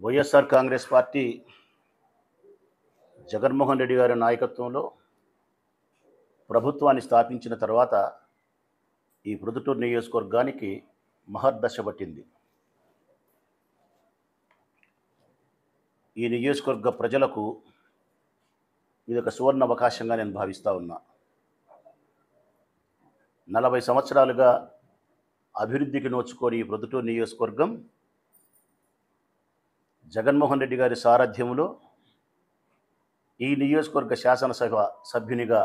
YSR Congress party Jaganmohan Reddy గారి నాయకత్వంలో ప్రభుత్వాన్ని స్థాపించిన తర్వాత ఈ ప్రొద్దుటూరు నియోజకవర్గానికి మహర్దశ పట్టింది ఈ నియోజకవర్గ ప్రజలకు ఇది ఒక సువర్ణ అవకాశంగా నేను భావిస్తూ ఉన్నా నలభై సంవత్సరాలుగా అభివృద్ధికి నోచుకొని ఈ ప్రొద్దుటూరు నియోజకవర్గం జగన్మోహన్ రెడ్డి గారి సారథ్యంలో ఈ నియోజకవర్గ శాసనసభ సభ్యునిగా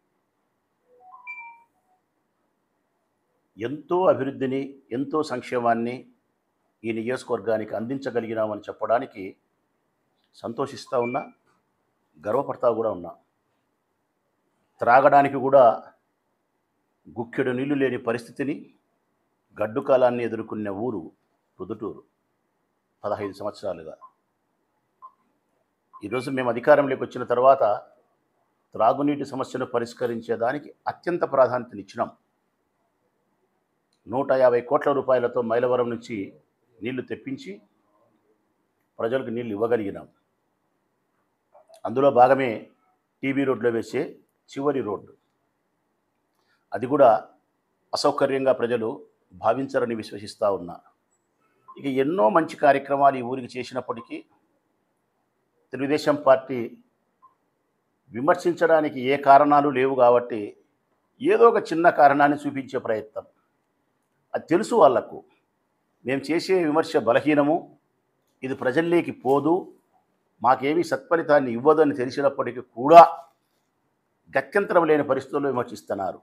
ఎంతో అభివృద్ధిని ఎంతో సంక్షేమాన్ని ఈ నియోజకవర్గానికి అందించగలిగినామని చెప్పడానికి సంతోషిస్తూ ఉన్నా గర్వపడతా కూడా ఉన్నా త్రాగడానికి కూడా గుక్కెడు నీళ్లు లేని పరిస్థితిని గడ్డు కాలాన్ని ఎదుర్కొన్న ఊరు రుదుటూరు పదహైదు సంవత్సరాలుగా ఈరోజు మేము అధికారంలోకి వచ్చిన తర్వాత త్రాగునీటి సమస్యను పరిష్కరించేదానికి అత్యంత ప్రాధాన్యతనిచ్చినాం నూట యాభై కోట్ల రూపాయలతో మైలవరం నుంచి నీళ్లు తెప్పించి ప్రజలకు నీళ్లు ఇవ్వగలిగినాం అందులో భాగమే టీబీ రోడ్లో వేసే చివరి రోడ్డు అది కూడా అసౌకర్యంగా ప్రజలు భావించరని విశ్వసిస్తూ ఉన్నా ఇక ఎన్నో మంచి కార్యక్రమాలు ఈ ఊరికి చేసినప్పటికీ తెలుగుదేశం పార్టీ విమర్శించడానికి ఏ కారణాలు లేవు కాబట్టి ఏదో ఒక చిన్న కారణాన్ని చూపించే ప్రయత్నం అది తెలుసు వాళ్లకు మేము చేసే విమర్శ బలహీనము ఇది ప్రజల్లోకి పోదు మాకేమీ సత్ఫలితాన్ని ఇవ్వదని తెలిసినప్పటికీ కూడా గత్యంతరం లేని పరిస్థితుల్లో విమర్శిస్తున్నారు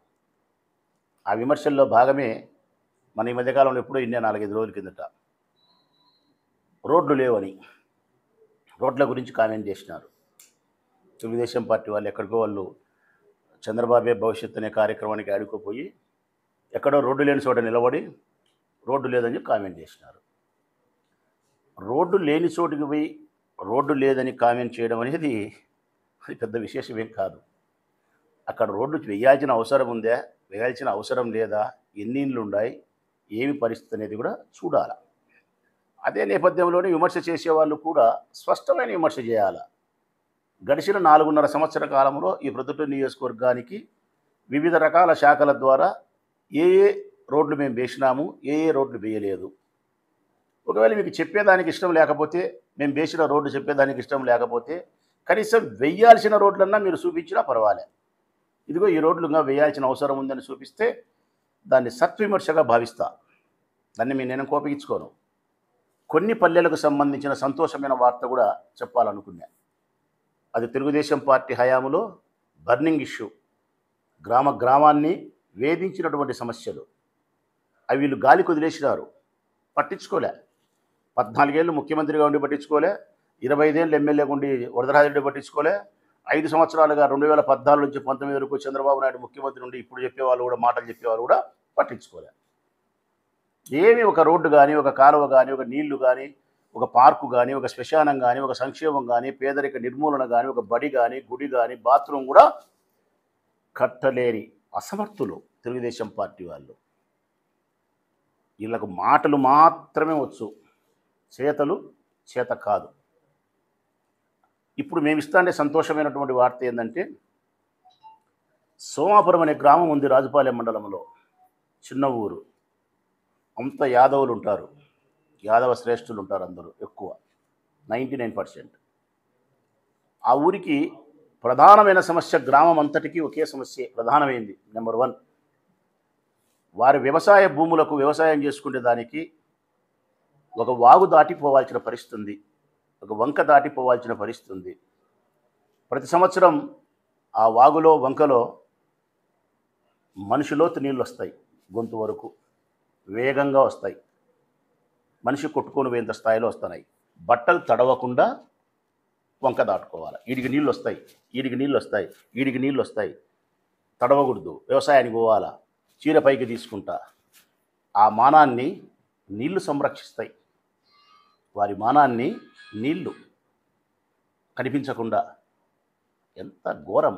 ఆ విమర్శల్లో భాగమే మన ఈ మధ్యకాలంలో ఎప్పుడో ఇన్నే నాలుగైదు రోజుల కిందట రోడ్లు లేవని రోడ్ల గురించి కామెంట్ చేసినారు తెలుగుదేశం పార్టీ వాళ్ళు ఎక్కడికో వాళ్ళు చంద్రబాబే భవిష్యత్ అనే కార్యక్రమానికి ఆడుకోపోయి ఎక్కడో రోడ్డు లేని చోట నిలబడి రోడ్డు లేదని చెప్పి కామెంట్ చేసినారు రోడ్డు లేని చోటుకి పోయి రోడ్డు లేదని కామెంట్ చేయడం అనేది అది పెద్ద విశేషమేం కాదు అక్కడ రోడ్డు వేయాల్సిన అవసరం ఉందా వేయాల్సిన అవసరం లేదా ఎన్ని ఇండ్లు ఉన్నాయి ఏమి పరిస్థితి అనేది కూడా చూడాలి అదే నేపథ్యంలోనే విమర్శ చేసేవాళ్ళు కూడా స్పష్టమైన విమర్శ చేయాలి గడిచిన నాలుగున్నర సంవత్సర కాలంలో ఈ ప్రొద్దుటూరు నియోజకవర్గానికి వివిధ రకాల శాఖల ద్వారా ఏ ఏ రోడ్లు మేము వేసినాము ఏ ఏ రోడ్లు వేయలేదు ఒకవేళ మీకు చెప్పేదానికి ఇష్టం లేకపోతే మేము వేసిన రోడ్డు చెప్పేదానికి ఇష్టం లేకపోతే కనీసం వెయ్యాల్సిన రోడ్లన్నా మీరు చూపించినా పర్వాలే ఇదిగో ఈ రోడ్లు ఇంకా వేయాల్సిన అవసరం ఉందని చూపిస్తే దాన్ని సత్విమర్శగా భావిస్తా దాన్ని మీ నేను కోపగించుకోను కొన్ని పల్లెలకు సంబంధించిన సంతోషమైన వార్త కూడా చెప్పాలనుకున్నా అది తెలుగుదేశం పార్టీ హయాంలో బర్నింగ్ ఇష్యూ గ్రామ గ్రామాన్ని వేధించినటువంటి సమస్యలు అవి వీళ్ళు గాలి కుదిలేసినారు పట్టించుకోలే పద్నాలుగేళ్ళు ముఖ్యమంత్రిగా ఉండి పట్టించుకోలే ఇరవై ఐదేళ్ళు ఎమ్మెల్యేగా ఉండి వరదరాజరెడ్డి పట్టించుకోలే ఐదు సంవత్సరాలుగా రెండు వేల పద్నాలుగు నుంచి పంతొమ్మిది వరకు చంద్రబాబు నాయుడు ముఖ్యమంత్రి నుండి ఇప్పుడు చెప్పేవాళ్ళు కూడా మాటలు చెప్పేవాళ్ళు కూడా పట్టించుకోలే ఏమి ఒక రోడ్డు కానీ ఒక కాలువ కానీ ఒక నీళ్లు కానీ ఒక పార్కు కానీ ఒక శ్మశానం కానీ ఒక సంక్షేమం కానీ పేదరిక నిర్మూలన కానీ ఒక బడి కానీ గుడి కానీ బాత్రూమ్ కూడా కట్టలేని అసమర్థులు తెలుగుదేశం పార్టీ వాళ్ళు వీళ్ళకు మాటలు మాత్రమే వచ్చు చేతలు చేత కాదు ఇప్పుడు మేము ఇస్తాండే సంతోషమైనటువంటి వార్త ఏంటంటే సోమాపురం అనే గ్రామం ఉంది రాజుపాలెం మండలంలో చిన్న ఊరు అంత యాదవులు ఉంటారు యాదవ శ్రేష్ఠులు ఉంటారు అందరూ ఎక్కువ నైంటీ నైన్ పర్సెంట్ ఆ ఊరికి ప్రధానమైన సమస్య గ్రామం అంతటికీ ఒకే సమస్య ప్రధానమైంది నెంబర్ వన్ వారి వ్యవసాయ భూములకు వ్యవసాయం చేసుకునే దానికి ఒక వాగు దాటిపోవాల్సిన పరిస్థితి ఉంది ఒక వంక దాటిపోవాల్సిన పరిస్థితి ఉంది ప్రతి సంవత్సరం ఆ వాగులో వంకలో మనిషిలోతు నీళ్ళు వస్తాయి గొంతు వరకు వేగంగా వస్తాయి మనిషి కొట్టుకొని పోయేంత స్థాయిలో వస్తున్నాయి బట్టలు తడవకుండా వంక దాటుకోవాలి వీడికి నీళ్ళు వస్తాయి వీడికి నీళ్ళు వస్తాయి వీడికి నీళ్ళు వస్తాయి తడవకూడదు వ్యవసాయానికి పోవాలా చీర పైకి తీసుకుంటా ఆ మానాన్ని నీళ్లు సంరక్షిస్తాయి వారి మానాన్ని నీళ్లు కనిపించకుండా ఎంత ఘోరం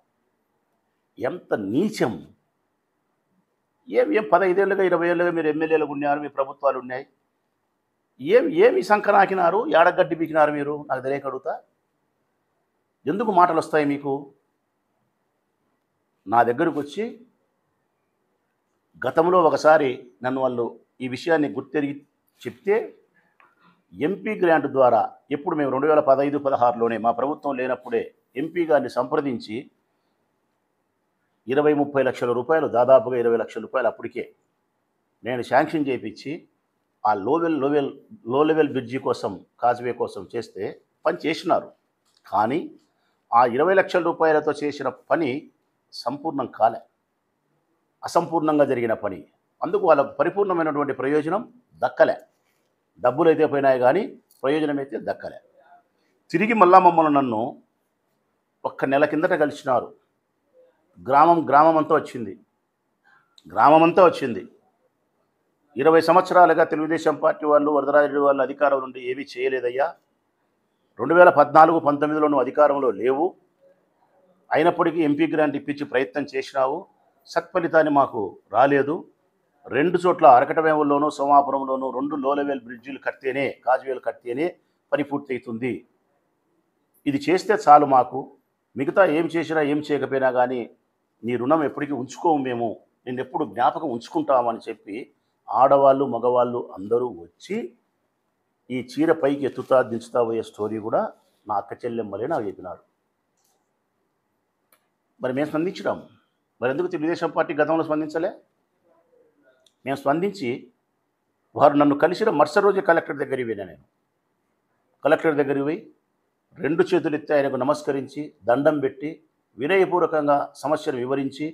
ఎంత నీచం ఏం ఏం పదహైదేళ్ళుగా ఇరవై ఏళ్ళుగా మీరు ఎమ్మెల్యేలు ఉన్నారు మీ ప్రభుత్వాలు ఉన్నాయి ఏం ఏమి సంకనాకినారు ఏడగడ్డి పీకినారు మీరు నాకు తెలియక అడుగుతా ఎందుకు మాటలు వస్తాయి మీకు నా దగ్గరకు వచ్చి గతంలో ఒకసారి నన్ను వాళ్ళు ఈ విషయాన్ని గుర్తెరిగి చెప్తే ఎంపీ గ్రాంట్ ద్వారా ఎప్పుడు మేము రెండు వేల పదహైదు పదహారులోనే మా ప్రభుత్వం లేనప్పుడే ఎంపీ గారిని సంప్రదించి ఇరవై ముప్పై లక్షల రూపాయలు దాదాపుగా ఇరవై లక్షల రూపాయలు అప్పటికే నేను శాంక్షన్ చేయించి ఆ లోవెల్ లోవెల్ లో లెవెల్ బ్రిడ్జి కోసం కాజ్వే కోసం చేస్తే పని చేసినారు కానీ ఆ ఇరవై లక్షల రూపాయలతో చేసిన పని సంపూర్ణం కాలే అసంపూర్ణంగా జరిగిన పని అందుకు వాళ్ళకు పరిపూర్ణమైనటువంటి ప్రయోజనం దక్కలే డబ్బులు అయితే పోయినాయి కానీ ప్రయోజనం అయితే దక్కలే తిరిగి మళ్ళా మమ్మల్ని నన్ను ఒక్క నెల కిందట కలిసినారు గ్రామం గ్రామం అంతా వచ్చింది గ్రామం అంతా వచ్చింది ఇరవై సంవత్సరాలుగా తెలుగుదేశం పార్టీ వాళ్ళు వరదరాజరెడ్డి వాళ్ళు అధికారం నుండి ఏమీ చేయలేదయ్యా రెండు వేల పద్నాలుగు పంతొమ్మిదిలో నువ్వు అధికారంలో లేవు అయినప్పటికీ ఎంపీ గ్రాంట్ ఇప్పించి ప్రయత్నం చేసినావు సత్ఫలితాన్ని మాకు రాలేదు రెండు చోట్ల అరకటవేముల్లోనూ సోమాపురంలోనూ రెండు లో లెవెల్ బ్రిడ్జిలు కడితేనే కాజువేలు కడితేనే పని పూర్తి అవుతుంది ఇది చేస్తే చాలు మాకు మిగతా ఏం చేసినా ఏం చేయకపోయినా కానీ నీ రుణం ఎప్పటికీ ఉంచుకోము మేము నేను ఎప్పుడు జ్ఞాపకం ఉంచుకుంటామని చెప్పి ఆడవాళ్ళు మగవాళ్ళు అందరూ వచ్చి ఈ చీర పైకి ఎత్తుతా దించుతా పోయే స్టోరీ కూడా నా అక్క చెల్లెమ్మలే నాకు చెప్పినారు మరి మేము స్పందించినాం మరి ఎందుకు తెలుగుదేశం పార్టీ గతంలో స్పందించలే మేము స్పందించి వారు నన్ను కలిసిన మరుసటి రోజు కలెక్టర్ దగ్గరికి పోయినా నేను కలెక్టర్ దగ్గరికి పోయి రెండు చేతులు ఎత్తి ఆయనకు నమస్కరించి దండం పెట్టి వినయపూర్వకంగా సమస్యను వివరించి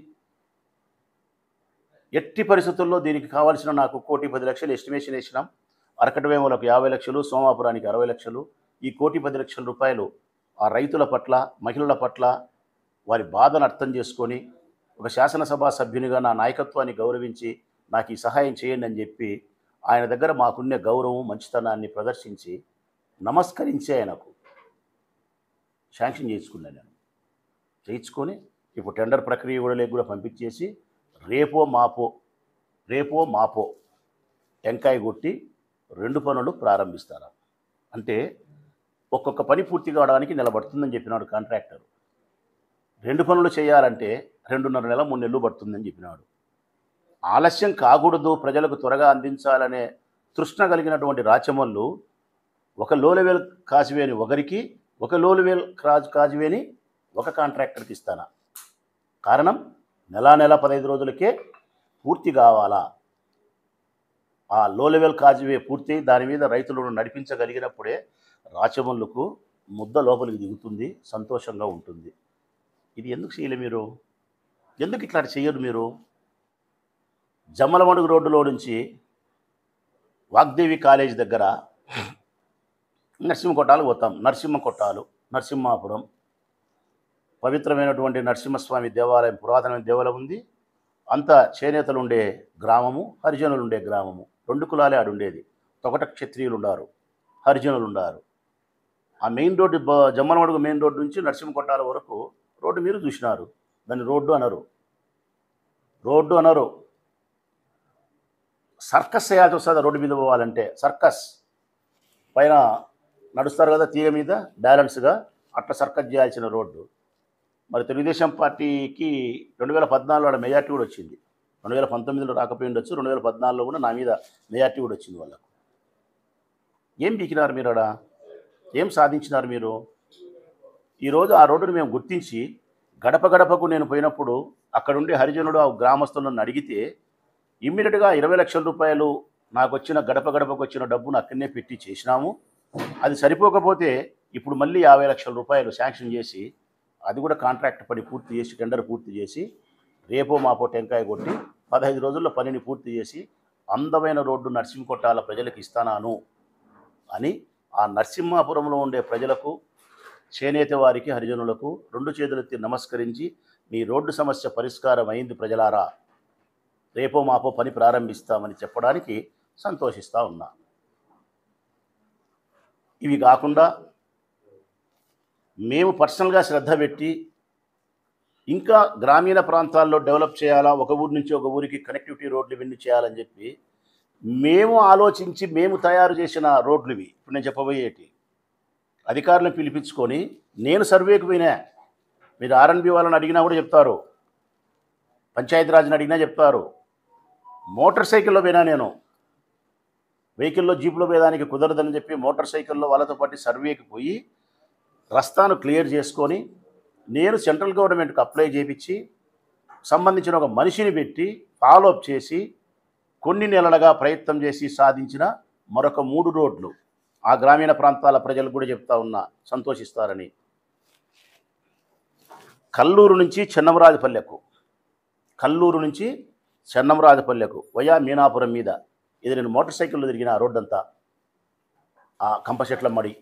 ఎట్టి పరిస్థితుల్లో దీనికి కావాల్సిన నాకు కోటి పది లక్షలు ఎస్టిమేషన్ వేసినాం అరకటవేములకు యాభై లక్షలు సోమాపురానికి అరవై లక్షలు ఈ కోటి పది లక్షల రూపాయలు ఆ రైతుల పట్ల మహిళల పట్ల వారి బాధను అర్థం చేసుకొని ఒక శాసనసభ సభ్యునిగా నా నాయకత్వాన్ని గౌరవించి నాకు ఈ సహాయం చేయండి అని చెప్పి ఆయన దగ్గర మాకున్న గౌరవం మంచితనాన్ని ప్రదర్శించి నమస్కరించి ఆయనకు శాంక్షన్ చేసుకున్నాను నేను చేయించుకొని ఇప్పుడు టెండర్ ప్రక్రియ కూడా లేక కూడా పంపించేసి రేపో మాపో రేపో మాపో టెంకాయ కొట్టి రెండు పనులు ప్రారంభిస్తారు అంటే ఒక్కొక్క పని పూర్తి కావడానికి నిలబడుతుందని చెప్పినాడు కాంట్రాక్టర్ రెండు పనులు చేయాలంటే రెండున్నర నెల మూడు నెలలు పడుతుందని చెప్పినాడు ఆలస్యం కాకూడదు ప్రజలకు త్వరగా అందించాలనే తృష్ణ కలిగినటువంటి రాచమల్లు ఒక లో లెవెల్ కాజువేని ఒకరికి ఒక లో లెవెల్ కాజ్ కాజువేని ఒక కాంట్రాక్టర్కి ఇస్తానా కారణం నెలా నెల పదహైదు రోజులకే పూర్తి కావాలా ఆ లో లెవెల్ కాజువే పూర్తి దాని మీద రైతులను నడిపించగలిగినప్పుడే రాచమల్లుకు ముద్ద లోపలికి దిగుతుంది సంతోషంగా ఉంటుంది ఇది ఎందుకు చేయలే మీరు ఎందుకు ఇట్లా చేయరు మీరు జమ్మలమడుగు రోడ్డులో నుంచి వాగ్దేవి కాలేజ్ దగ్గర నరసింహ కొట్టాలు పోతాం నరసింహ కొట్టాలు నరసింహాపురం పవిత్రమైనటువంటి నరసింహస్వామి దేవాలయం పురాతనమైన దేవాలయం ఉంది అంతా చేనేతలు ఉండే గ్రామము హరిజనులు ఉండే గ్రామము రెండు కులాలే ఆడు ఉండేది తొకట క్షత్రియులు ఉండారు హరిజనులు ఉండారు ఆ మెయిన్ రోడ్డు బ- జమ్మలమడుగు మెయిన్ రోడ్డు నుంచి నరసింహ కొట్టాల వరకు రోడ్డు మీరు చూసినారు దాన్ని రోడ్డు అనరు రోడ్డు అనరు సర్కస్ చేయాల్సి వస్తుంది రోడ్డు మీద పోవాలంటే సర్కస్ పైన నడుస్తారు కదా తీగ మీద బ్యాలెన్స్గా అట్లా సర్కస్ చేయాల్సిన రోడ్డు మరి తెలుగుదేశం పార్టీకి రెండు వేల పద్నాలుగులో మెజార్టీ కూడా వచ్చింది రెండు వేల పంతొమ్మిదిలో రాకపోయి ఉండొచ్చు రెండు వేల పద్నాలుగులో కూడా నా మీద మెజార్టీ కూడా వచ్చింది వాళ్ళకు ఏం పీకినారు మీరు ఆడ ఏం సాధించినారు మీరు ఈరోజు ఆ రోడ్డును మేము గుర్తించి గడప గడపకు నేను పోయినప్పుడు అక్కడుండే హరిజనుడు ఆ గ్రామస్తులను అడిగితే ఇమ్మీడియట్గా ఇరవై లక్షల రూపాయలు నాకు వచ్చిన గడప గడపకు వచ్చిన డబ్బును అక్కడనే పెట్టి చేసినాము అది సరిపోకపోతే ఇప్పుడు మళ్ళీ యాభై లక్షల రూపాయలు శాంక్షన్ చేసి అది కూడా కాంట్రాక్ట్ పని పూర్తి చేసి టెండర్ పూర్తి చేసి రేపో మాపో టెంకాయ కొట్టి పదహైదు రోజుల్లో పనిని పూర్తి చేసి అందమైన రోడ్డు నరసింహకొట్టాల ప్రజలకు ఇస్తానాను అని ఆ నరసింహాపురంలో ఉండే ప్రజలకు చేనేత వారికి హరిజనులకు రెండు చేతులెత్తి నమస్కరించి మీ రోడ్డు సమస్య పరిష్కారం అయింది ప్రజలారా రేపో మాపో పని ప్రారంభిస్తామని చెప్పడానికి సంతోషిస్తూ ఉన్నా ఇవి కాకుండా మేము పర్సనల్గా శ్రద్ధ పెట్టి ఇంకా గ్రామీణ ప్రాంతాల్లో డెవలప్ చేయాలా ఒక ఊరి నుంచి ఒక ఊరికి కనెక్టివిటీ రోడ్లు ఇవన్నీ చేయాలని చెప్పి మేము ఆలోచించి మేము తయారు చేసిన రోడ్లు ఇవి ఇప్పుడు నేను చెప్పబోయేటి అధికారులను పిలిపించుకొని నేను సర్వేకి పోయినా మీరు ఆర్ఎన్బి వాళ్ళని అడిగినా కూడా చెప్తారు పంచాయతీరాజ్ని అడిగినా చెప్తారు మోటార్ సైకిల్లో పోయినా నేను వెహికల్లో జీపులో పోయేదానికి కుదరదని చెప్పి మోటార్ సైకిల్లో వాళ్ళతో పాటు సర్వేకి పోయి రస్తాను క్లియర్ చేసుకొని నేను సెంట్రల్ గవర్నమెంట్కి అప్లై చేయించి సంబంధించిన ఒక మనిషిని పెట్టి ఫాలోఅప్ చేసి కొన్ని నెలలుగా ప్రయత్నం చేసి సాధించిన మరొక మూడు రోడ్లు ఆ గ్రామీణ ప్రాంతాల ప్రజలు కూడా చెప్తా ఉన్నా సంతోషిస్తారని కల్లూరు నుంచి చెన్నమరాజపల్లెకు కల్లూరు నుంచి చెన్నమరాజపల్లెకు వయా మీనాపురం మీద ఇది నేను మోటార్ సైకిల్లో తిరిగిన ఆ రోడ్డంతా ఆ కంపచెట్ల మడి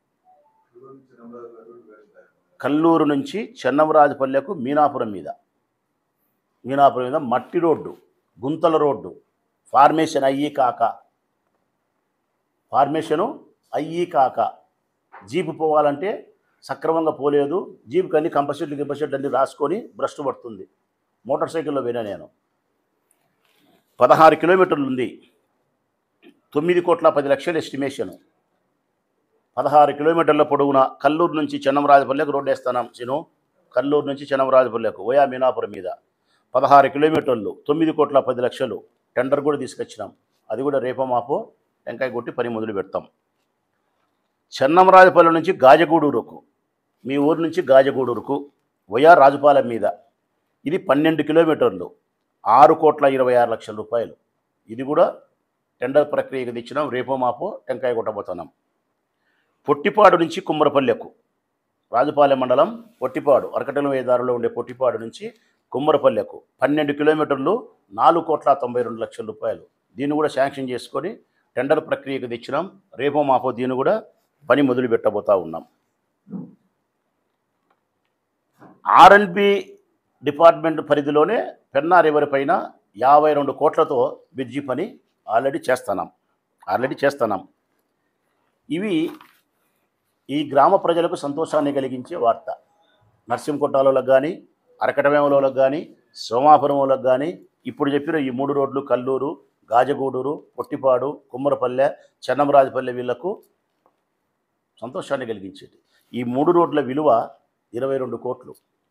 కల్లూరు నుంచి చెన్నమరాజపల్లెకు మీనాపురం మీద మీనాపురం మీద మట్టి రోడ్డు గుంతల రోడ్డు ఫార్మేషన్ అయ్యి కాక ఫార్మేషను అయ్యి కాక జీపు పోవాలంటే సక్రమంగా పోలేదు జీపుకి అన్ని కంపసెట్లు గింపసెట్లు అన్ని రాసుకొని భ్రష్టు పడుతుంది మోటార్ సైకిల్లో పోయినా నేను పదహారు కిలోమీటర్లు ఉంది తొమ్మిది కోట్ల పది లక్షల ఎస్టిమేషను పదహారు కిలోమీటర్ల పొడవున కల్లూరు నుంచి చెన్నమరాజపల్లెకు రోడ్డు వేస్తున్నాం సిను కల్లూరు నుంచి చెన్నమరాజపల్లెకు ఓయా మీనాపురం మీద పదహారు కిలోమీటర్లు తొమ్మిది కోట్ల పది లక్షలు టెండర్ కూడా తీసుకొచ్చినాం అది కూడా రేపో మాపో టెంకాయ కొట్టి పని మొదలు పెడతాం చెన్నమరాజపల్లె నుంచి గాజగూడూరుకు మీ ఊరు నుంచి గాజగూడూరుకు వయా రాజుపాలెం మీద ఇది పన్నెండు కిలోమీటర్లు ఆరు కోట్ల ఇరవై ఆరు లక్షల రూపాయలు ఇది కూడా టెండర్ ప్రక్రియకు తెచ్చినాం రేపో మాపో టెంకాయ కొట్టబోతున్నాం పొట్టిపాడు నుంచి కుమ్మరపల్లెకు రాజుపాలెం మండలం పొట్టిపాడు అరకటల వేదారులో ఉండే పొట్టిపాడు నుంచి కుమ్మరపల్లెకు పన్నెండు కిలోమీటర్లు నాలుగు కోట్ల తొంభై రెండు లక్షల రూపాయలు దీన్ని కూడా శాంక్షన్ చేసుకొని టెండర్ ప్రక్రియకు తెచ్చినాం రేపో మాపో దీన్ని కూడా పని మొదలు పెట్టబోతా ఉన్నాం ఆర్ఎన్బి డిపార్ట్మెంట్ పరిధిలోనే పెన్నా రివర్ పైన యాభై రెండు కోట్లతో బ్రిడ్జి పని ఆల్రెడీ చేస్తున్నాం ఆల్రెడీ చేస్తున్నాం ఇవి ఈ గ్రామ ప్రజలకు సంతోషాన్ని కలిగించే వార్త నర్సింకొట్టాలోలకు కానీ అరకటవేమలోలకు కానీ సోమాపురంలోకి కానీ ఇప్పుడు చెప్పిన ఈ మూడు రోడ్లు కల్లూరు గాజగూడూరు పొట్టిపాడు కుమ్మరపల్లె చెన్నమరాజపల్లె వీళ్లకు సంతోషాన్ని కలిగించేది ఈ మూడు రోడ్ల విలువ ఇరవై రెండు కోట్లు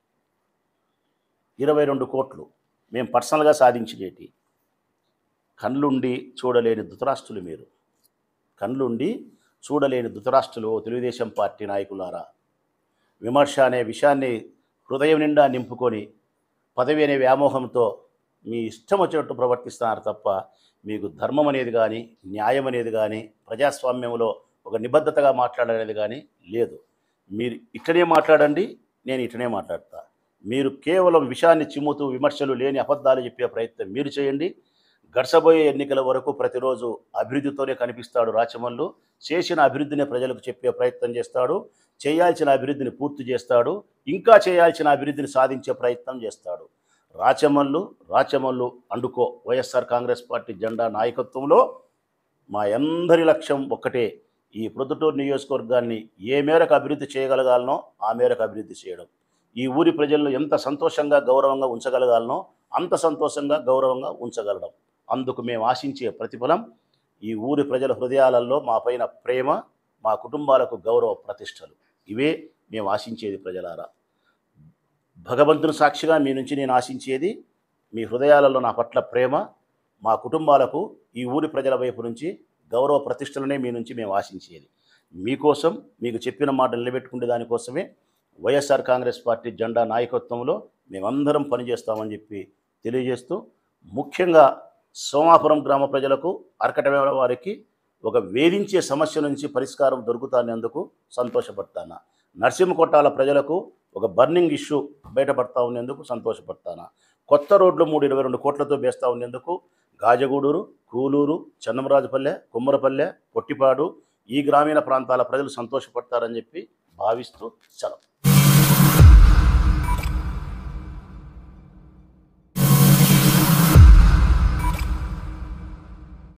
ఇరవై రెండు కోట్లు మేము పర్సనల్గా సాధించినేటి కళ్ళుండి చూడలేని ధృతరాష్ట్రులు మీరు కళ్ళుండి చూడలేని ధృతరాష్ట్రులు ఓ తెలుగుదేశం పార్టీ నాయకులారా విమర్శ అనే విషయాన్ని హృదయం నిండా నింపుకొని పదవి అనే వ్యామోహంతో మీ ఇష్టం వచ్చినట్టు ప్రవర్తిస్తున్నారు తప్ప మీకు ధర్మం అనేది కానీ న్యాయం అనేది కానీ ప్రజాస్వామ్యంలో ఒక నిబద్ధతగా మాట్లాడనేది కానీ లేదు మీరు ఇట్లనే మాట్లాడండి నేను ఇట్లనే మాట్లాడతా మీరు కేవలం విషయాన్ని చిమ్ముతూ విమర్శలు లేని అబద్ధాలు చెప్పే ప్రయత్నం మీరు చేయండి గడసబోయే ఎన్నికల వరకు ప్రతిరోజు అభివృద్ధితోనే కనిపిస్తాడు రాచమల్లు చేసిన అభివృద్ధిని ప్రజలకు చెప్పే ప్రయత్నం చేస్తాడు చేయాల్సిన అభివృద్ధిని పూర్తి చేస్తాడు ఇంకా చేయాల్సిన అభివృద్ధిని సాధించే ప్రయత్నం చేస్తాడు రాచమల్లు రాచమల్లు అండుకో వైఎస్ఆర్ కాంగ్రెస్ పార్టీ జెండా నాయకత్వంలో మా అందరి లక్ష్యం ఒక్కటే ఈ ప్రొద్దుటూరు నియోజకవర్గాన్ని ఏ మేరకు అభివృద్ధి చేయగలగాలనో ఆ మేరకు అభివృద్ధి చేయడం ఈ ఊరి ప్రజలను ఎంత సంతోషంగా గౌరవంగా ఉంచగలగాలనో అంత సంతోషంగా గౌరవంగా ఉంచగలడం అందుకు మేము ఆశించే ప్రతిఫలం ఈ ఊరి ప్రజల హృదయాలలో మా పైన ప్రేమ మా కుటుంబాలకు గౌరవ ప్రతిష్టలు ఇవే మేము ఆశించేది ప్రజలారా భగవంతుని సాక్షిగా మీ నుంచి నేను ఆశించేది మీ హృదయాలలో నా పట్ల ప్రేమ మా కుటుంబాలకు ఈ ఊరి ప్రజల వైపు నుంచి గౌరవ ప్రతిష్టలనే మీ నుంచి మేము ఆశించేది మీకోసం మీకు చెప్పిన మాట నిలబెట్టుకునే దానికోసమే వైఎస్ఆర్ కాంగ్రెస్ పార్టీ జెండా నాయకత్వంలో మేమందరం పనిచేస్తామని చెప్పి తెలియజేస్తూ ముఖ్యంగా సోమాపురం గ్రామ ప్రజలకు అరకటవేల వారికి ఒక వేధించే సమస్య నుంచి పరిష్కారం దొరుకుతానేందుకు సంతోషపడతాను నరసింహకొట్టాల ప్రజలకు ఒక బర్నింగ్ ఇష్యూ బయటపడతా ఉండేందుకు సంతోషపడతాను కొత్త రోడ్లు మూడు ఇరవై రెండు కోట్లతో వేస్తూ ఉండేందుకు గాజగూడూరు కూలూరు చన్నమరాజపల్లె కుమ్మరపల్లె పొట్టిపాడు ఈ గ్రామీణ ప్రాంతాల ప్రజలు సంతోషపడతారని చెప్పి భావిస్తూ సెలవు